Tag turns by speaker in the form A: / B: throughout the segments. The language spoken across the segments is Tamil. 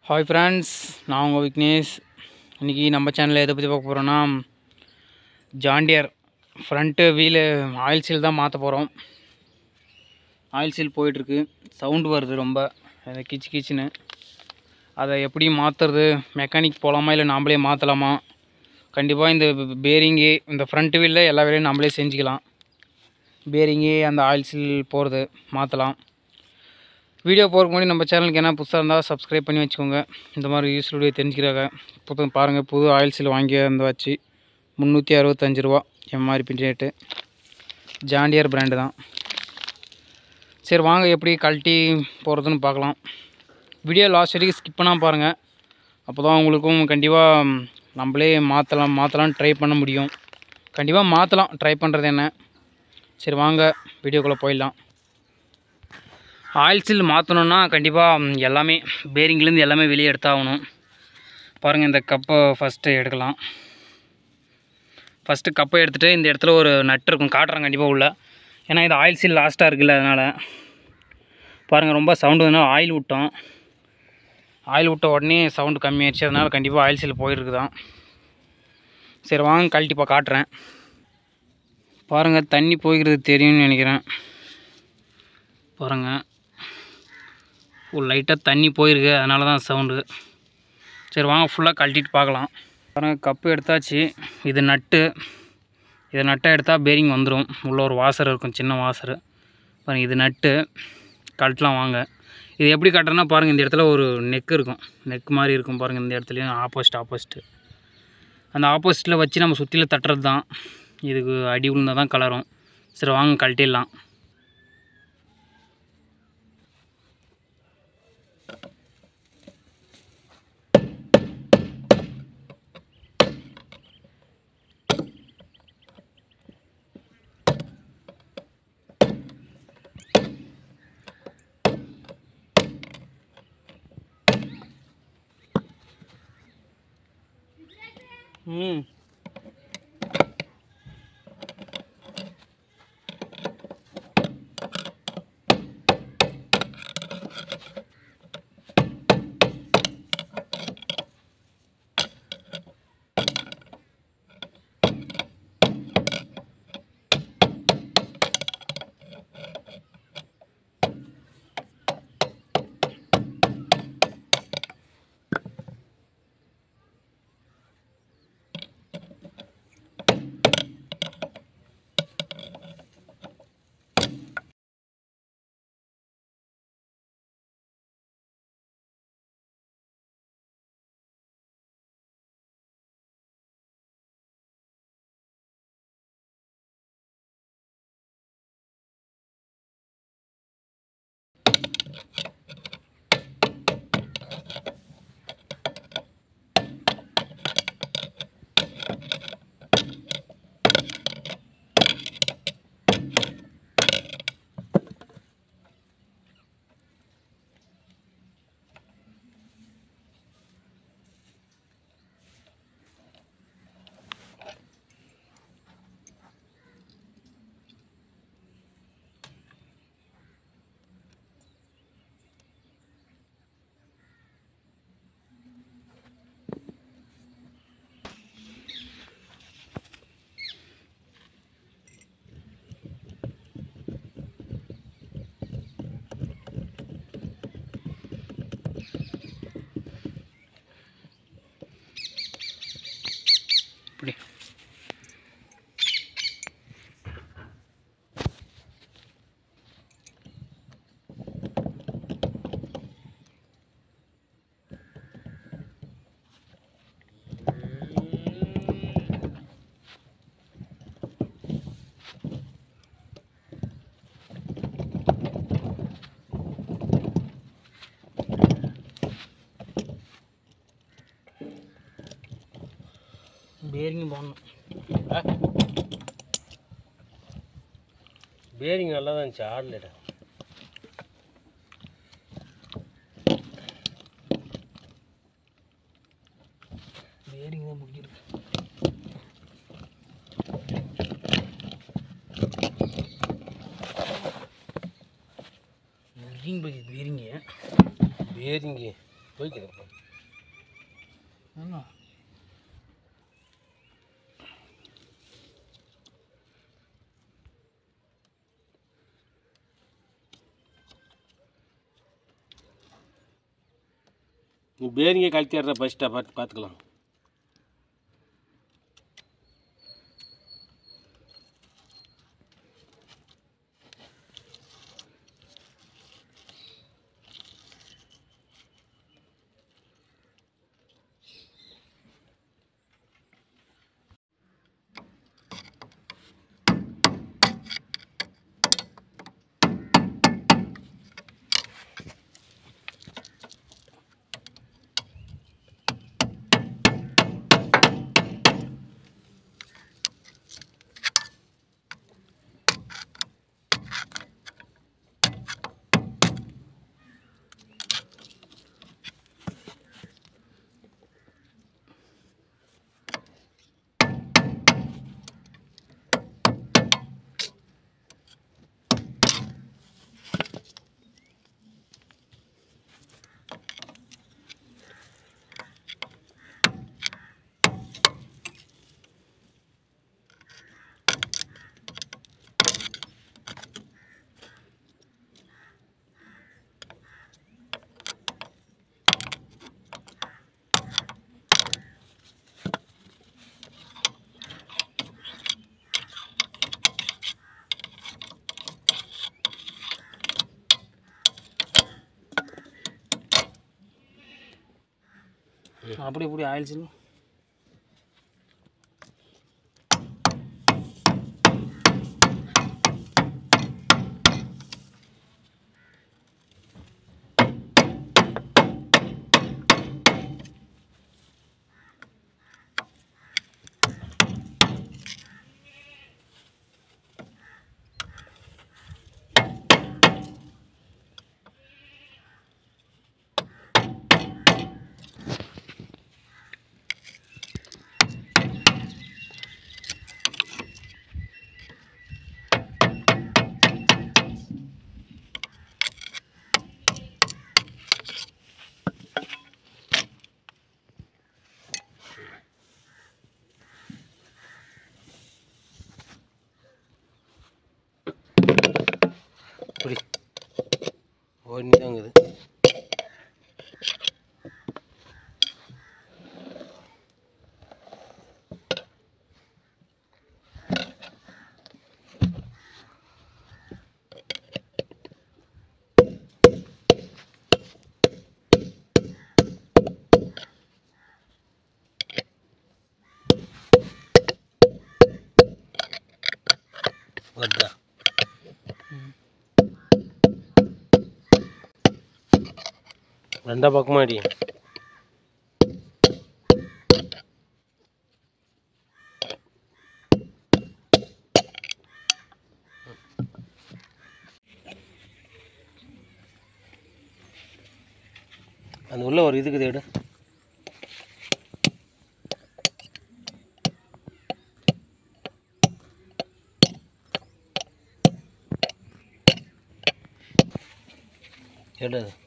A: ஹாய் ஃப்ரெண்ட்ஸ் நான் உங்கள் விக்னேஷ் இன்றைக்கி நம்ம சேனலில் எதை பற்றி பார்க்க போகிறோன்னா John Deere front wheel oil seal தான் மாற்ற போகிறோம் ஆயில் சீல் போயிட்டுருக்கு சவுண்டு வருது ரொம்ப அது கிச்சு கிச்சுன்னு அதை எப்படி மாற்றுறது மெக்கானிக் போகலாமா இல்லை நாமளே மாற்றலாமா கண்டிப்பாக இந்த பேரிங்கு இந்த ஃப்ரண்ட் வீலில் எல்லா வேலையும் நம்மளே செஞ்சுக்கலாம் பேரிங்கு அந்த ஆயில் சீல் போகிறது மாற்றலாம் வீடியோ போகிறதுக்கு முன்னாடி நம்ம சேனலுக்கு என்ன புதுசாக இருந்தால் சப்ஸ்கிரைப் பண்ணி வச்சுக்கோங்க இந்த மாதிரி யூஸ் வீடியோ தெரிஞ்சுக்கிறாங்க புது பாருங்கள் புது ஆயில் சீல் வாங்கி வந்து வச்சு முந்நூற்றி அறுபத்தஞ்சு ரூபா எம்ஆர்பி ரேட்டு ஜாண்டியர் பிராண்டு தான் சரி வாங்க எப்படி கழட்டி போகிறதுன்னு பார்க்கலாம் வீடியோ லாஸ்ட் வரைக்கும் ஸ்கிப் பண்ணால் பாருங்கள் அப்போ தான் உங்களுக்கும் கண்டிப்பாக நம்மளே மாற்றலாம் மாற்றலாம் ட்ரை பண்ண முடியும் கண்டிப்பாக மாற்றலாம் ட்ரை பண்ணுறது என்ன சரி வாங்க வீடியோக்குள்ளே போயிடலாம் ஆயில் சீல் மாற்றணுன்னா கண்டிப்பாக எல்லாமே பேரிங்லேருந்து எல்லாமே வெளியே எடுத்தாகணும் பாருங்கள் இந்த கப்பை ஃபஸ்ட்டு எடுக்கலாம் ஃபஸ்ட்டு கப்பை எடுத்துகிட்டு இந்த இடத்துல ஒரு நட்டு இருக்கும் காட்டுறேன் கண்டிப்பாக உள்ள ஏன்னா இது ஆயில் சீல் லாஸ்ட்டாக இருக்குல்ல அதனால் பாருங்கள் ரொம்ப சவுண்டு வந்தனால ஆயில் விட்டோம் ஆயில் விட்ட உடனே சவுண்டு கம்மியாயிடுச்சு அதனால் கண்டிப்பாக ஆயில் சீல் போயிருக்கு தான் சரி வாங்க கழட்டிப்பா காட்டுறேன் பாருங்கள் தண்ணி போய்க்கிறது தெரியும்னு நினைக்கிறேன் பாருங்கள் ஒரு லைட்டாக தண்ணி போயிருக்கு அதனால தான் சவுண்டு சரி வாங்க ஃபுல்லாக கழட்டிட்டு பார்க்கலாம் பாருங்கள் கப்பு எடுத்தாச்சு இது நட்டு இதை நட்டை எடுத்தால் பேரிங் வந்துடும் உள்ள ஒரு வாசர் இருக்கும் சின்ன வாசர் பாருங்கள் இது நட்டு கழட்டலாம் வாங்க இது எப்படி கட்டுறதுனா பாருங்கள் இந்த இடத்துல ஒரு நெக் இருக்கும் நெக் மாதிரி இருக்கும் பாருங்கள் இந்த இடத்துலையும் ஆப்போசிட் ஆப்போசிட்டு அந்த ஆப்போசிட்டில் வச்சு நம்ம சுற்றில தட்டுறது தான் இதுக்கு அடி விழுந்தால் தான் கலரும் சரி வாங்க கழட்டிடலாம் ம் இப்படி பேரிங் போடணும்
B: பேரிங் நல்லா தான் இருந்துச்சு ஆடலடா
A: பேரிங் தான் முடிஞ்சிருக்கு பேரிங் பற்றி பேரிங்க
B: பேரிங்கு போய்க்குது
A: என்ன
B: நீ பேரிங்க கழட்டிடுற ஃபஸ்ட்டாக பார்த்து பார்த்துக்கலாம்
A: அப்படி இப்படி ஆயில் சீல்
B: இப்படி ஓடினு தாங்குது வருதா ரெண்டா பக்கமா அடி அந்த உள்ள ஒரு இதுக்கு எடு எடு அது.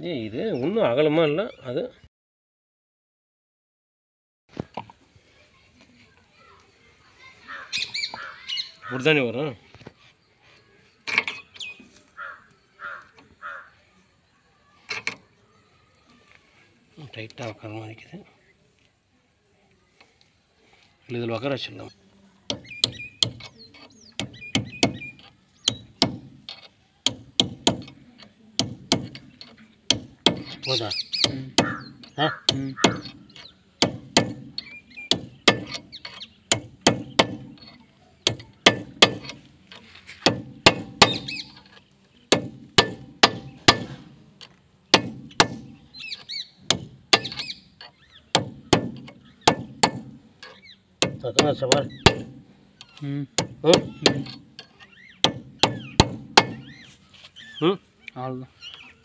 B: ஏய் இது இன்னும் அகலமாக இல்லை அது இப்படிதானே வரும் டைட்டாக உட்கார மாதிரிக்குது இல்லை இதில் உட்கார வச்சிடலாம் போதா
A: ம்
B: ஆ
A: ம்
B: தக்கனா சவால்
A: ம்
B: ம்
A: ம்
B: ம்
A: அவ்வளோதான்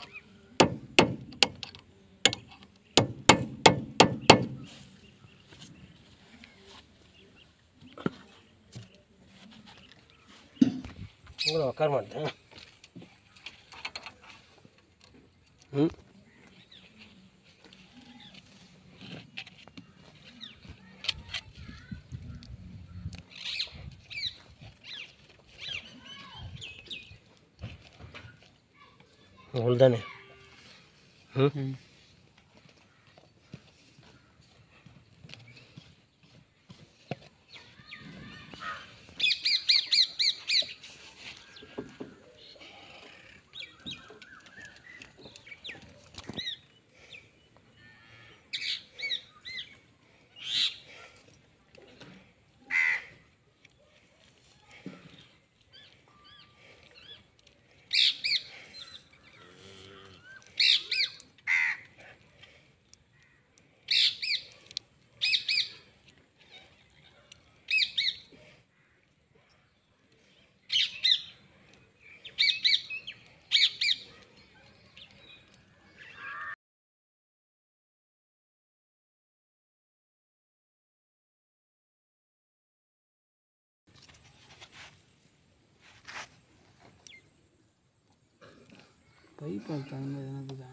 B: உங்களை உட்கார மாட்டேன் ம் அவ்வளோதானே ம்
A: ம் பைப் தகுந்த எதுனா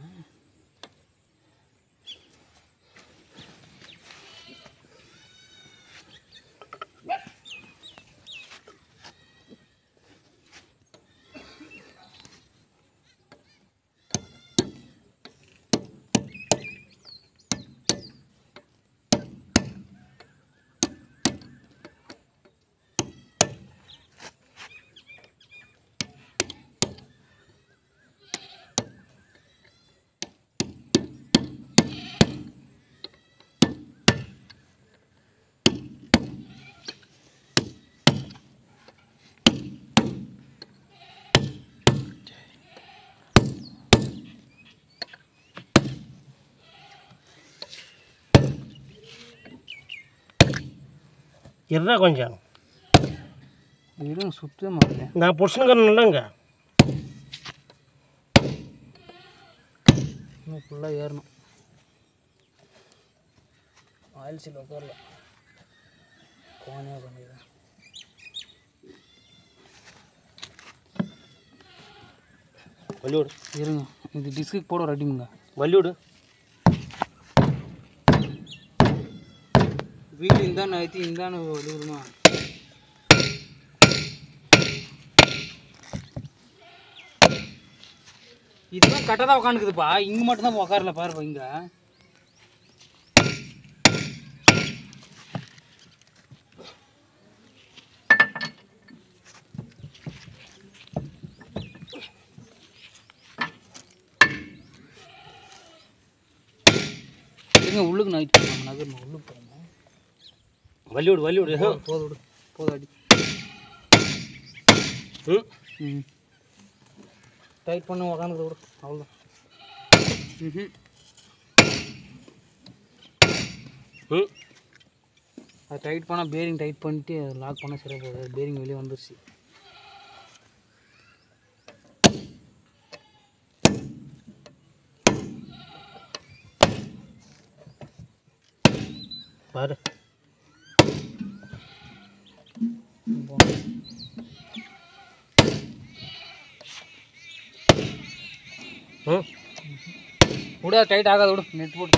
B: இருடா கொஞ்சம்
A: இருங்க சுத்தவே மாட்டேன்
B: நான் புருஷனுங்கிறேன்லங்க
A: இன்னும் ஃபுல்லாக ஏறணும் ஆயில் சீல் உட்காரல கோணையாக பண்ணிடுறேன்
B: வள்ளிவிடு
A: இருங்க இது டிஸ்க்கு போட ரெடிங்க
B: வள்ளிவிடு
A: வீடு இந்தான ஐத்தி இந்தான விடுமா இதுதான் கரெக்டாக தான் உட்காந்துக்குதுப்பா இங்கே மட்டும்தான் உட்காரல பாருப்பா இங்கே இருங்க உள்ளுக்கு நைட் நம்ம நகர் உள்ளுக்கு போகிறோம்
B: வள்ளிவிடு வள்ளிவிடு
A: போது விடு போது அடி
B: ம்
A: ம் டைட் பண்ண உக்காந்துக்கிற விடு அவ்வளோதான் ம்
B: ம்
A: அது டைட் பண்ணால் பேரிங் டைட் பண்ணிட்டு லாக் பண்ணால் சரியாக போகுது பேரிங் வெளியே வந்துருச்சு
B: பாரு ம்
A: விடு டைட் ஆகாது விடு நெட் போட்டு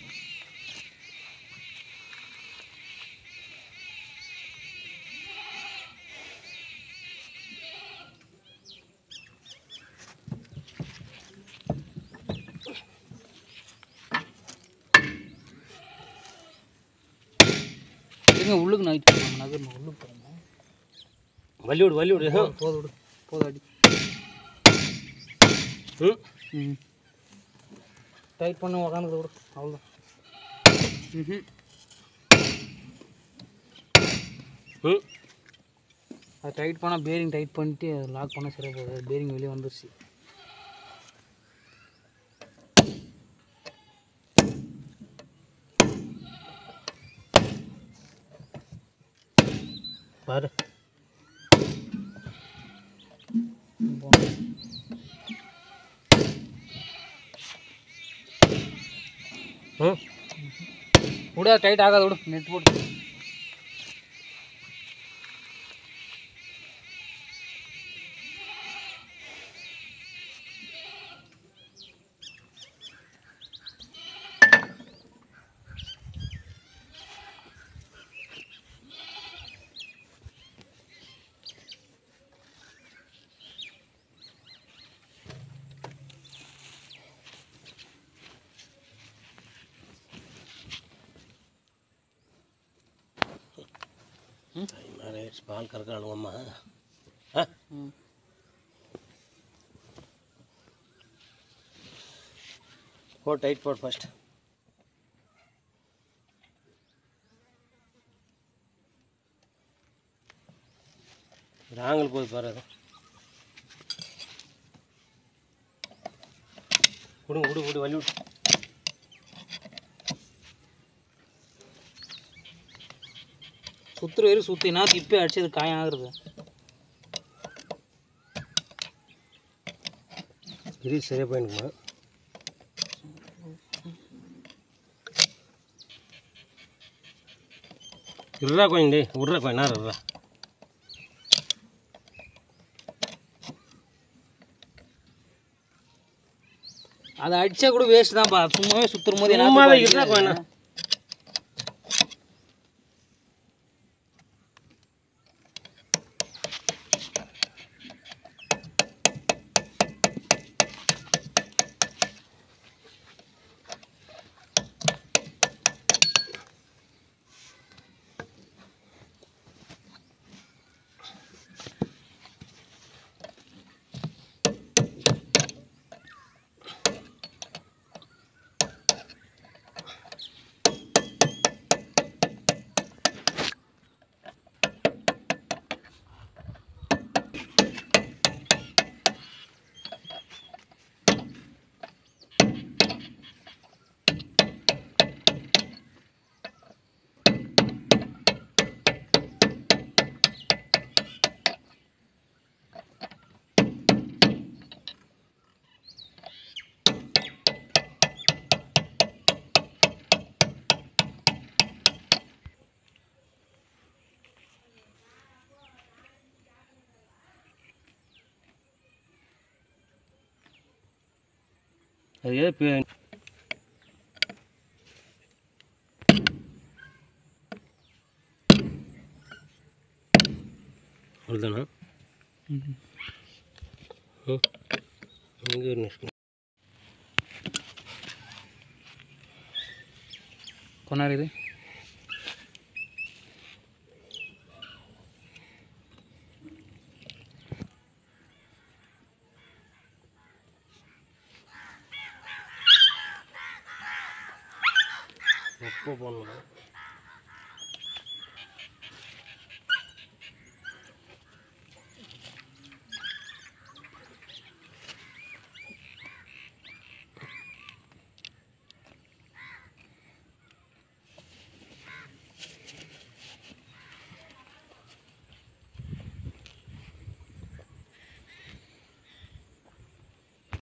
A: எங்க உள்ளுக்கு நைட் போடுறாங்க நகர் உள்ளுக்கு போகிறாங்க
B: வள்ளி விடு வள்ளி விடு ஹம்.
A: போதும் விடு போதும் அடி
B: ம்
A: ம் டைட் பண்ணி உக்காந்துது விடு அவ்வளோதான் ம்
B: ம்
A: அது டைட் பண்ணால் பேரிங் டைட் பண்ணிட்டு லாக் பண்ணால் சரியாக போகுது பேரிங் வெளியே வந்துருச்சு
B: பாரு ம்
A: விடு டைட் ஆகாது விடு நெட் போட்டு
B: மேலே பால் கறக்கிறாளுங்கம்மா ஆ
A: ம்
B: போட் டைட் போட் ஃபர்ஸ்ட் ஆங்கிள் போய் பாரு அது விடுங்க விடு விடு வலி விடு
A: சுற்றுற வரைக்கும் சுற்றினா இப்போ அடிச்சது காயம் ஆகுறது
B: இது சரியாக போயினுக்குமா இருறா கொஞ்சம் டே விட்றா கொஞ்ச நேரம் இருறா
A: அதை அடிச்சா கூட வேஸ்ட் தான்ப்பா சும்மாவே சுற்றுற போது
B: சும்மாவே
A: என்ன
B: இருந்தா கொஞ்சம் அது ஏதோ இப்போ அவ்வளோதானா ம் இங்கே ஒரு நிமிஷம்
A: கொண்டாரு இது
B: எப்போ போடணும்